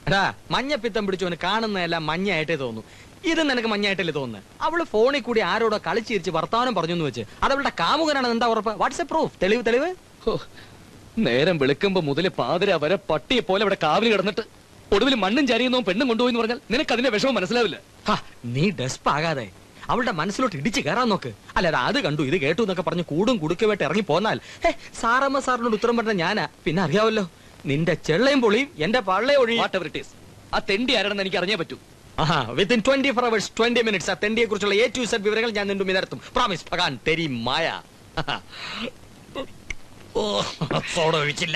എടാ മഞ്ഞപ്പിത്തം പിടിച്ചവന് കാണുന്നതെല്ലാം മഞ്ഞയായിട്ടേ തോന്നുന്നു ഇത് നിനക്ക് മഞ്ഞായിട്ടല്ലേ തോന്നുന്നത് അവള് ഫോണിൽ കൂടി ആരോടോ കളിച്ചിരിച്ച് വർത്താനം പറഞ്ഞു എന്ന് വെച്ച് അത് അവളുടെ കാമുകനാണെന്ന് എന്താ ഉറപ്പ് വാട്സ്ആപ്പ് പ്രൂഫ് തെളിവ് തെളിവ് ഹോ, നേരം വെളുക്കുമ്പോ മുതല് പാതിര വരെ പട്ടിയെ പോലെ ഇവിടെ കാവലി കിടന്നിട്ട് ഒടുവിൽ മണ്ണും ചരിയുന്നോ പെണ്ണും കൊണ്ടുപോയി എന്ന് പറഞ്ഞാൽ നിനക്ക് അതിന്റെ വിഷമം മനസ്സിലാവില്ല ഹാ, നീ ഡെസ്പ് ആകാതെ അവളുടെ മനസ്സിലോട്ട് ഇടിച്ച് കയറാൻ നോക്ക് അല്ലാതെ അത് കണ്ടു ഇത് കേട്ടു എന്നൊക്കെ പറഞ്ഞ് കൂടും കുടുക്കുമായിട്ട് ഇറങ്ങി പോന്നാൽ ഹേ സാറമ്മ സാറിനോട് ഉത്തരം പറഞ്ഞ ഞാനാ പിന്നെ അറിയാവല്ലോ നിന്റെ ചെള്ളയും പൊളിയും എന്റെ പള്ളയെ ഒഴി വാട്ട് എവർ ഇറ്റ് ഈസ് ആ തെണ്ടി ആരാണെന്ന് എനിക്ക് അറിഞ്ഞേ പറ്റൂ ആഹാ within twenty four hours twenty minutes ആ തെണ്ടിയെ കുറിച്ചുള്ള എ ടു സെഡ് വിവരങ്ങൾ ഞാൻ നിന്റെ നിരത്തും പ്രോമിസ് ഭഗാൻ തെരി മായ ആഹാ. ഓ സോഡ ഒഴിച്ചില്ല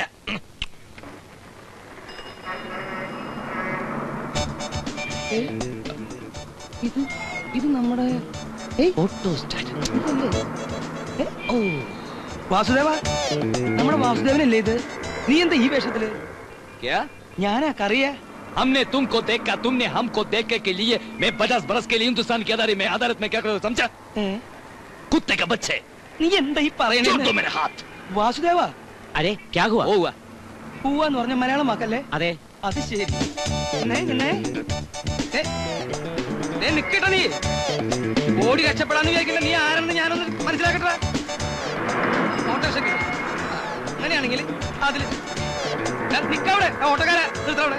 ഇത് ഇത് നമ്മുടെ ഓട്ടോ സ്റ്റാറ്റ് ഓ വാസുദേവ നമ്മുടെ വാസുദേവനല്ലേ ഇത് നീ എന്താ ഈ വേഷത്തില് क्या ഞാനാ കറിയ हमने तुमको देखा तुमने हमको देखे के लिए मैं पचास बरस के लिए हिंदुस्तान की अदालत में अदालत में क्या करो समझा कुत्ते का बच्चे നീ എന്താ ഈ छोड़ പറയണേ दो मेरे हाथ വാസുദേവ അരെ ക്യാ ഹുവാ ओ हुआ പൂവാന്ന് പറഞ്ഞ മലയാളം വാക്കല്ലേ അതെ അത് ശരി നിന്നെ, നിന്നെ. ഏ, ഏ, നിക്കട്ടെ നീ ഓടി രക്ഷപ്പെടാന്ന് വിചാരിക്കില്ല നീ ആരെന്ന് ഞാനൊന്ന് മനസ്സിലാക്കട്ടെ ഓട്ടോറിക്ഷയ്ക്ക് അങ്ങനെയാണെങ്കിൽ അതില് ഏ, നിക്കവിടെ ആ ഓട്ടോക്കാരെ നിർത്തവിടെ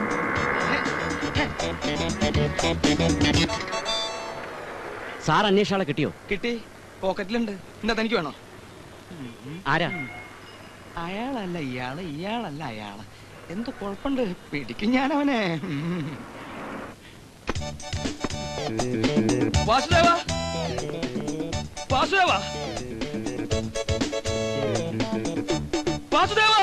സാർ അന്വേഷാളെ കിട്ടിയോ കിട്ടി പോക്കറ്റിലുണ്ട് എന്താ തനിക്ക് വേണോ ആരാ അയാളല്ല ഇയാള് ഇയാളല്ല അയാള് എന്ത് കുഴപ്പമുണ്ട് പിടിക്കും ഞാൻ അവനെ ഉം. വാസുദേവ വാസുദേവ വാസുദേവ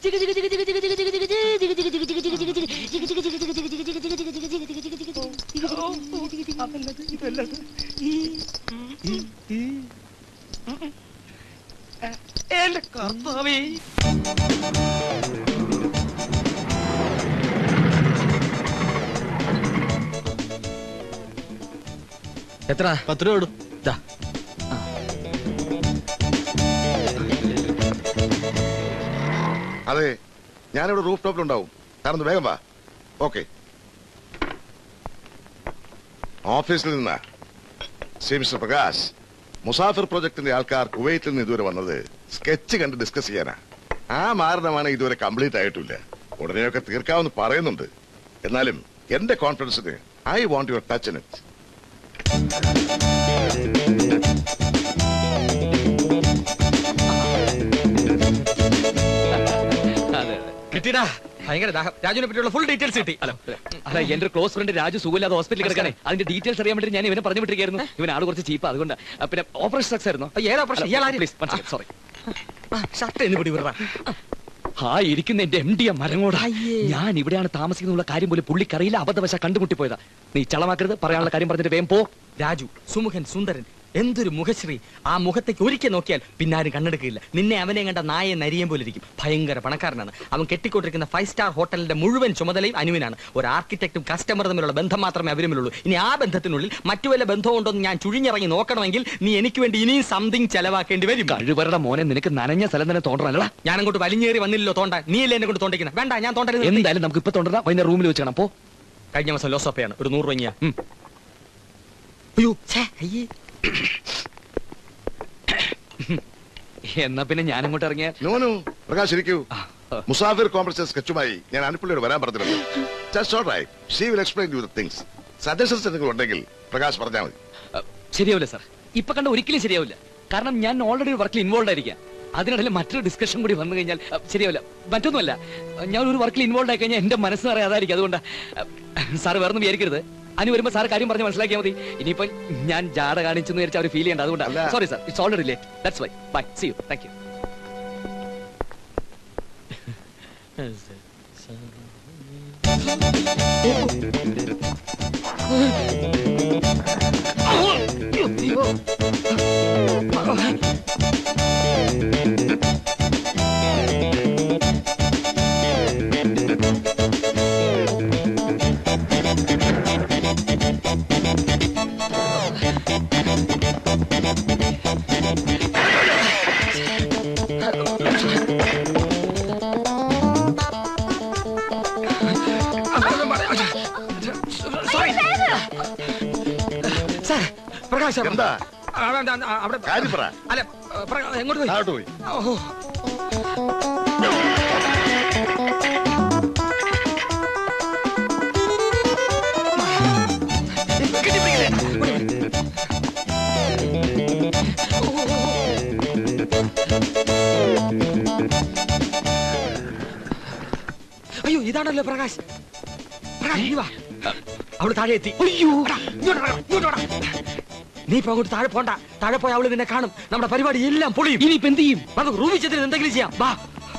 അതല്ലത് ഇതല്ലത് ഈ, ഈ, ഈ. എന്റെ കർത്താവേ എത്ര പത്ത് രൂപ ഇടും ദാ. അതെ ഞാനിവിടെ റൂഫ് ടോപ്പിലുണ്ടാവും കാരണം വേഗം വാ ഓക്കെ ഓഫീസിൽ നിന്ന് ശ്രീ മിസ്റ്റർ പ്രകാശ് മുസാഫിർ പ്രൊജക്ടിന്റെ ആൾക്കാർ കുവൈറ്റിൽ നിന്ന് ഇതുവരെ വന്നത് സ്കെച്ച് കണ്ട് ഡിസ്കസ് ചെയ്യാനാ ആ മാരണമാണ് ഇതുവരെ കംപ്ലീറ്റ് ആയിട്ടില്ല ഉടനെയൊക്കെ തീർക്കാമെന്ന് പറയുന്നുണ്ട് എന്നാലും എന്റെ കോൺഫിഡൻസിന് I want your touch in it അതെ അതെ കിട്ടിടാ ഭയങ്കര ദാഹം രാജുവിനെ പറ്റിയുള്ള ഫുൾ ഡീറ്റെയിൽസ് കിട്ടി ഹലോ അല്ല എന്റെ ഒരു ക്ലോസ് ഫ്രണ്ട് രാജു സുഖമില്ലാതെ ഹോസ്പിറ്റലിൽ കിടക്കാനേ അതിന്റെ ഡീറ്റെയിൽസ് അറിയാൻ വേണ്ടി ഞാൻ ഇവനെ പറഞ്ഞു വിട്ടിരിക്കുന്നു ഇവൻ ആള് കുറച്ച് ചീപ്പ് അതുകൊണ്ട് പിന്നെ ഓപ്പറേഷൻ സക്സസ് ആയിരുന്നു ഏതാ പ്രശ്നം ഇയാൾ പ്ലീസ് സോറി ഷർട്ട് എന്ന് പിടി വിടറാ ആ ഇരിക്കുന്ന എന്റെ എം ഡി എ മരങ്ങോടാ ഞാൻ ഇവിടെയാണ് താമസിക്കുന്നുള്ള കാര്യം പോലും പുള്ളിക്കറിയില്ല അബദ്ധവശ കണ്ടുമുട്ടിപ്പോയതാ നീ ചളമാക്കരുത് പറയാനുള്ള കാര്യം പറഞ്ഞിട്ട് വേഗം പോ രാജു സുമുഖൻ സുന്ദരൻ എന്തൊരു മുഖശ്രീ ആ മുഖത്തേക്ക് ഒരിക്കൽ നോക്കിയാൽ പിന്നാരും കണ്ണെടുക്കില്ല നിന്നെ അവനെ കണ്ട നായെ നരിയം പോലെ ഇരിക്കും ഭയങ്കര പണക്കാരനാണ് അവൻ കെട്ടിക്കൊണ്ടിരിക്കുന്ന ഫൈവ് സ്റ്റാർ ഹോട്ടലിന്റെ മുഴുവൻ ചുമതലയും അനുവിനാണ് ഒരു ആർക്കിടെക്റ്റും കസ്റ്റമർ തമ്മിലുള്ള ബന്ധം മാത്രമേ അവരുമില്ലുള്ളൂ ഇനി ആ ബന്ധത്തിനുള്ളിൽ മറ്റു വല്ല ബന്ധമുണ്ടോ എന്ന് ഞാൻ ചുഴിഞ്ഞിറങ്ങി നോക്കണമെങ്കിൽ നീ എനിക്ക് വേണ്ടി ഇനിയും സംതിങ് ചെലവാക്കേണ്ടി വരും കഴിവരുടെ മോനെ നിനക്ക് നനഞ്ഞ സ്ഥലം തന്നെ തോന്നണല്ലോ ഞാൻ അങ്ങോട്ട് വലിഞ്ഞേറി വന്നില്ലല്ലോ തോണ്ട നീ അല്ലേ എന്നെ കൊണ്ട് തോണ്ടിക്കുന്നത് വേണ്ട ഞാൻ തോണ്ടരുത് നിർത്തി. എന്തായാലും നമുക്ക് ഇപ്പൊ തോന്നണം വൈകുന്നേരം റൂമിൽ വെച്ച് കാണാം പോ കഴിഞ്ഞ മാസം ലോസോപ്പയാണ് ഒരു നൂറ് രൂപ ഉം. അയ്യോ ഛേ, അയ്യേ എന്നാ പിന്നെ ഞാൻ അങ്ങോട്ട് ഇറങ്ങിയ നോനു പ്രകാശ് ഇരിക്കൂ മുസാഫിർ കോംപ്ലക്സ് സ്കെച്ചുമായി ഞാൻ അനുപ്പള്ളിയോട് വരാൻ പറഞ്ഞിട്ടുണ്ട് just all right she will explain you the things suggestions എന്തെങ്കിലും ഉണ്ടെങ്കിൽ പ്രകാശ് പറഞ്ഞാൽ മതി ശരിയാവില്ല സാർ ഇപ്പൊ കണ്ട ഒരിക്കലും ശരിയാവില്ല കാരണം ഞാൻ ഓൾറെഡി ഒരു വർക്കിൽ ഇൻവോൾവ് ആയിരിക്കാം അതിനിടയിൽ മറ്റൊരു ഡിസ്കഷൻ കൂടി വന്നു കഴിഞ്ഞാൽ അഹ്, ശരിയാവില്ല മറ്റൊന്നുമല്ല അഹ്, ഞാൻ ഒരു വർക്കിൽ ഇൻവോൾവ് ആയി കഴിഞ്ഞാൽ എന്റെ മനസ്സ് നിറയെ അതായിരിക്കും അതുകൊണ്ട് സാർ വേറൊന്നും വിചാരിക്കരുത് അനു വരുമ്പോൾ സാർ കാര്യം പറഞ്ഞ് മനസ്സിലാക്കിയാൽ മതി ഇനിയിപ്പോ ഞാൻ ജാട കാണിച്ചെന്ന് വിചാരിച്ച അവർ ഫീൽ ചെയ്യേണ്ട അതുകൊണ്ടാണ് അല്ല. Sorry sir it's already late that's why bye see you thank you Prakash എന്താ അവിടെ അവിടെ കാര്യം പറ അല്ല പ്രകാ- എങ്ങോട്ട് പോയി താഴോട്ട് പോയി ഓഹോ അയ്യോ ഇതാണല്ലോ പ്രകാശ് പ്രകാശ് നീ വാ അവള് താഴെ എത്തി അയ്യോ ഇങ്ങോട്ട് വാ, ഇങ്ങോട്ട് വാ. നീ ഇപ്പൊ അങ്ങോട്ട് താഴെ പോണ്ട താഴെ പോയ അവള് നിന്നെ കാണും നമ്മുടെ പരിപാടി എല്ലാം പൊളിയും ഇനിയിപ്പോ എന്ത് ചെയ്യും നമുക്ക് റൂമിൽ ചെന്നിട്ട് എന്തെങ്കിലും ചെയ്യാം വാ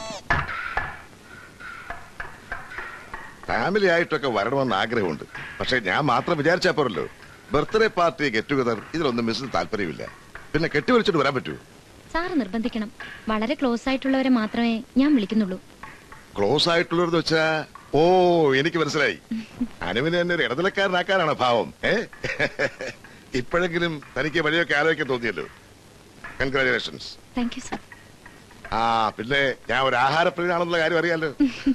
ഫാമിലി ആയിട്ടൊക്കെ വരണമെന്ന് ആഗ്രഹമുണ്ട് പക്ഷെ ഞാൻ മാത്രം വിചാരിച്ചാ പോരല്ലോ ബർത്ത്ഡേ പാർട്ടി ഗെറ്റ് ടുഗദർ ഇതിലൊന്നും മിസ്സിന് താല്പര്യമില്ല പിന്നെ കെട്ടിവലിച്ചിട്ട് വരാൻ പറ്റൂ സാറ് നിർബന്ധിക്കണം വളരെ ക്ലോസ് ആയിട്ടുള്ളവരെ മാത്രമേ ഞാൻ വിളിക്കുന്നുള്ളൂ ക്ലോസ് ആയിട്ടുള്ളവരെന്ന് വെച്ചാ ഓ എനിക്ക് മനസ്സിലായി അനുവിനെ എന്നെ ഒരു ഇടനിലക്കാരനാക്കാനാണ് ഭാവം ഏ ഇപ്പോഴെങ്കിലും തനിക്ക് വഴിയൊക്കെ ആലോചിക്കാൻ തോന്നിയല്ലോ കൺഗ്രാചുലേഷൻസ് താങ്ക് യു സാർ ആ പിന്നെ ഞാൻ ഒരു ആഹാരപ്രിയനാണെന്നുള്ള കാര്യം അറിയാലോ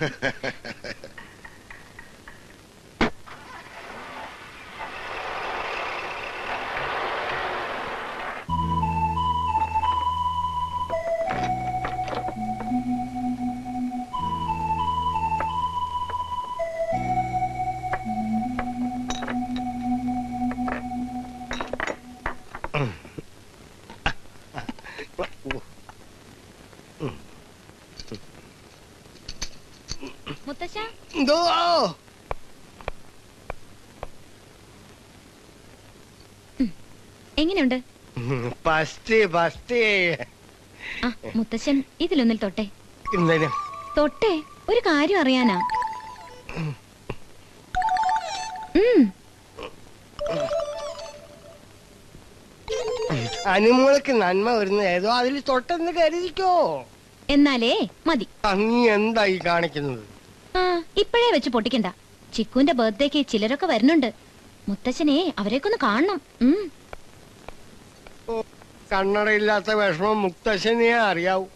മുത്തശ്ശ എന്തോ എങ്ങനെയുണ്ട് ഫസ്റ്റ് ഫസ്റ്റ് ആ മുത്തശ്ശൻ ഇതിലൊന്നിൽ തൊട്ടെ എന്തേലും തൊട്ടെ ഒരു കാര്യം അറിയാനാ ഉം, അനുമോൾക്ക് നന്മ വരുന്ന ഏതോ അതിൽ തൊട്ടെന്ന് കരുതിക്കോ എന്നാലേ മതി ആ, നീ എന്തായി കാണിക്കുന്നത് ആ ഇപ്പോഴേ വെച്ച് പൊട്ടിക്കണ്ട ചിക്കുന്റെ ബർത്ത്ഡേക്ക് ചിലരൊക്കെ വരുന്നുണ്ട് മുത്തശ്ശനെ അവരെയൊക്കെ ഒന്ന് കാണണം ഉം കണ്ണടയില്ലാത്ത വിഷമം മുക്തശനെ അറിയാവൂ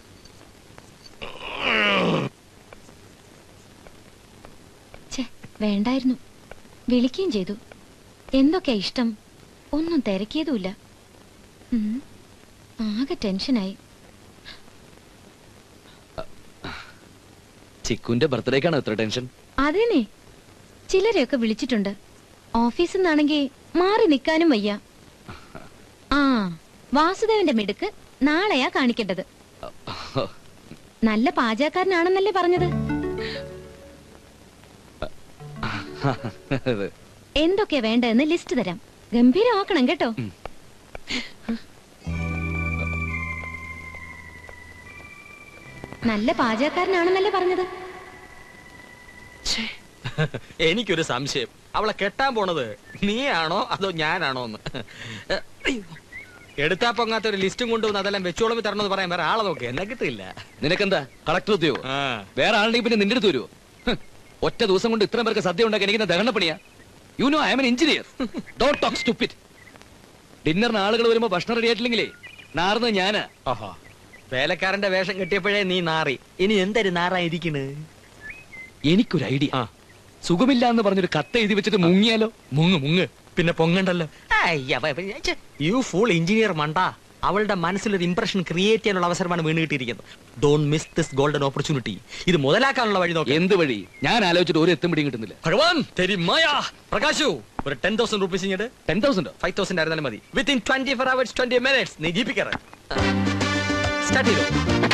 ഛെ വേണ്ടായിരുന്നു വിളിക്കുകയും ചെയ്തു എന്തൊക്കെയാ ഇഷ്ടം ഒന്നും തിരക്കിയതുമില്ല ഉം, ആകെ ടെൻഷനായി ചിക്കുന്റെ ബർത്ത്ഡേക്കാണ് എത്ര ടെൻഷൻ അതേനെ ചിലരെയൊക്കെ വിളിച്ചിട്ടുണ്ട് ഓഫീസിൽ നിന്നാണെങ്കിൽ മാറി നിൽക്കാനും വയ്യ ആ വാസുദേവന്റെ മിടുക്ക് നാളെയാ കാണിക്കേണ്ടത് നല്ല പാചകക്കാരനാണെന്നല്ലേ പറഞ്ഞത് എന്തൊക്കെയാ വേണ്ടതെന്ന് ലിസ്റ്റ് തരാം ഗംഭീരമാക്കണം കേട്ടോ നല്ല പാചകക്കാരനാണെന്നല്ലേ പറഞ്ഞത് എനിക്കൊരു സംശയം അവളെ കെട്ടാൻ പോണത് നീയാണോ അതോ ഞാനാണോ എന്ന് അയ്യോ. എടുത്താ പൊങ്ങാത്ത ഒരു ലിസ്റ്റും കൊണ്ടുവന്ന് അതെല്ലാം വെച്ചോളമി തരണമെന്ന് പറയാൻ വേറെ ആളെ നോക്കി എന്നെ കിട്ടില്ല നിനക്കെന്താ കളക്ടർ ഉദ്യോഗം ആ. വേറെ ആളുണ്ടെങ്കിൽ പിന്നെ നിന്റെ അടുത്ത് വരുമോ ഹ്, ഒറ്റ ദിവസം കൊണ്ട് ഇത്രയും പേർക്ക് സദ്യ ഉണ്ടാക്കി എനിക്ക് ദഹന പണിയാ you know I am an engineer ഡോട്ട് ടോക്ക് സ്റ്റുപ്പിറ്റ് ഡിന്നറിന് ആളുകൾ വരുമ്പോ ഭക്ഷണം റെഡി ആയിട്ടില്ലെങ്കിലേ നാർന്ന് ഞാനാ ഓഹോ വേലക്കാരന്റെ വേഷം കെട്ടിയപ്പോഴേ നീ നാറി ഇനി എന്തൊരു നാറായിരിക്കണ് എനിക്കൊരു ഐഡിയ ആ. സുഖമില്ല എന്ന് പറഞ്ഞൊരു കത്ത് എഴുതി വെച്ചിട്ട് മുങ്ങിയാലോ മുങ്ങ് മുങ്ങ് പിന്നെ പൊങ്ങണ്ടല്ലോ യു ഫുൾ എഞ്ചിനീയർ മണ്ട അവളുടെ മനസ്സിലൊരു ഇംപ്രഷൻ ക്രിയേറ്റ് ചെയ്യാനുള്ള അവസരമാണ് വീണ് കിട്ടിയിരിക്കുന്നത് don't miss this golden opportunity ഇത് മുതലാക്കാനുള്ള വഴി നോക്കി എന്ത് വഴി ഞാൻ ആലോചിച്ചിട്ട് ഒരു എത്തും പിടിയും കിട്ടുന്നില്ല ഭഗവാൻ തെരി മായാ പ്രകാശു ഒരു ടെൻ തൗസൻഡ് റുപ്പീസ് ഇങ്ങോട്ട് ടെൻ തൗസൻഡോ ഫൈവ് തൗസൻഡ് ആയിരുന്നാലും മതി within twenty four hours twenty minutes നീ ജീപ്പിക്കാറ് സ്റ്റാർട്ട് ചെയ്തു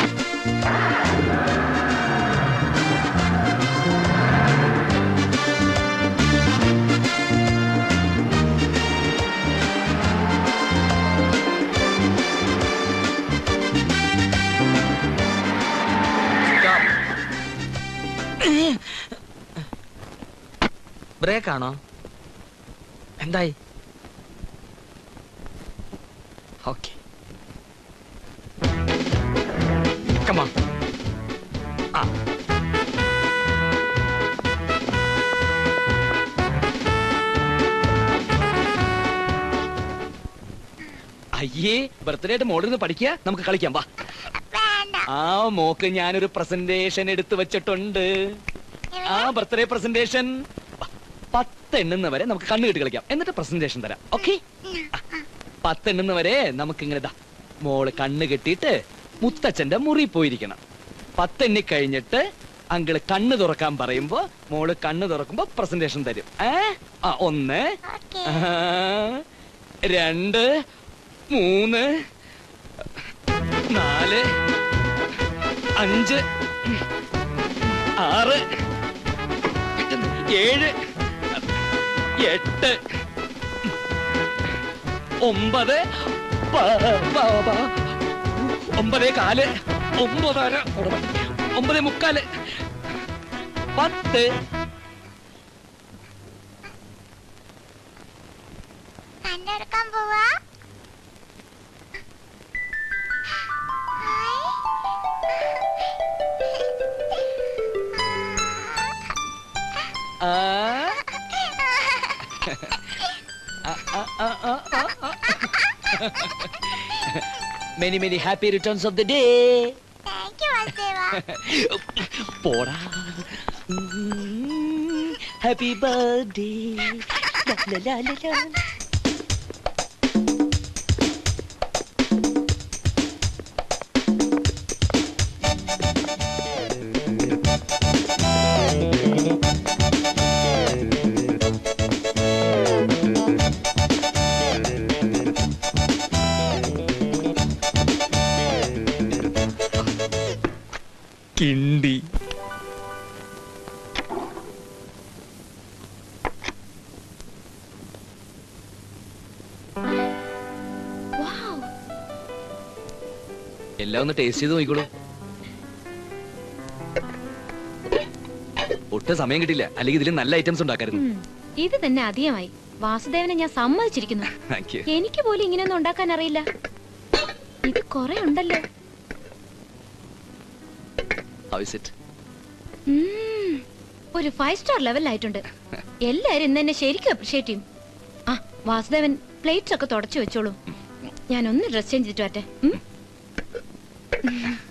ബ്രേക്ക് ആണോ എന്തായി ഓക്കെ കമാ ആ അയ്യേ ബർത്ത്ഡേ ആയിട്ട് മോളിരുന്ന് പഠിക്കുക നമുക്ക് കളിക്കാം വാ ആ മോക്ക് ഞാനൊരു പ്രസന്റേഷൻ എടുത്തു വെച്ചിട്ടുണ്ട് ആ ബർത്ത്ഡേ പ്രസന്റേഷൻ പത്ത് എണ്ണുന്ന വരെ നമുക്ക് കണ്ണു കെട്ടി കളിക്കാം എന്നിട്ട് പ്രസന്റേഷൻ തരാം ഓക്കെ പത്തെണ്ണുന്ന വരെ നമുക്കിങ്ങനെ ദാ മോള് കണ്ണ് കെട്ടിയിട്ട് മുത്തച്ഛന്റെ മുറി പോയിരിക്കണം പത്തെണ്ണി കഴിഞ്ഞിട്ട് അങ്കിള് കണ്ണ് തുറക്കാൻ പറയുമ്പോ മോള് കണ്ണ് തുറക്കുമ്പോ പ്രസന്റേഷൻ തരും ഏ ആ ഒന്ന് ആ, രണ്ട് മൂന്ന് നാല് അഞ്ച് ആറ് ഏഴ് എട്ട് ഒമ്പത് പ- പ- പ- ഒമ്പതേ കാല് ഒമ്പതര ഒമ്പതേ മുക്കാല് പത്ത് കണ്ടെടുക്കാൻ പോവാ ആ many many happy returns of the day thank you Vasudeva പോടാ ഹാപ്പി ബർത്ത്ഡേ കിണ്ടി എല്ലാം ഒന്ന് ടേസ്റ്റ് ചെയ്ത് നോക്കിക്കോളൂ ഒട്ടും സമയം കിട്ടില്ല അല്ലെങ്കിൽ ഇതിൽ നല്ല ഐറ്റംസ് ഉണ്ടാക്കായിരുന്നു ഉം, ഇത് തന്നെ അധികമായി വാസുദേവനെ ഞാൻ സമ്മതിച്ചിരിക്കുന്നു താങ്ക് യു എനിക്ക് പോലും ഇങ്ങനെയൊന്നും ഉണ്ടാക്കാൻ അറിയില്ല ഇത് കൊറേ ഉണ്ടല്ലോ ഹൗ ഇസ് ഇറ്റ് ഉം, ഒരു ഫൈവ് സ്റ്റാർ ലെവലിലായിട്ടുണ്ട് എല്ലാരും ഇന്ന് എന്നെ ശരിക്കും അപ്രിഷിയേറ്റ് ചെയ്യും ആ വാസുദേവൻ പ്ലേറ്റ്സ് ഒക്കെ തുടച്ചു വെച്ചോളൂ ഞാൻ ഒന്ന് ഡ്രസ് ചേഞ്ച് ചെയ്തിട്ട് വരട്ടെ ഉം?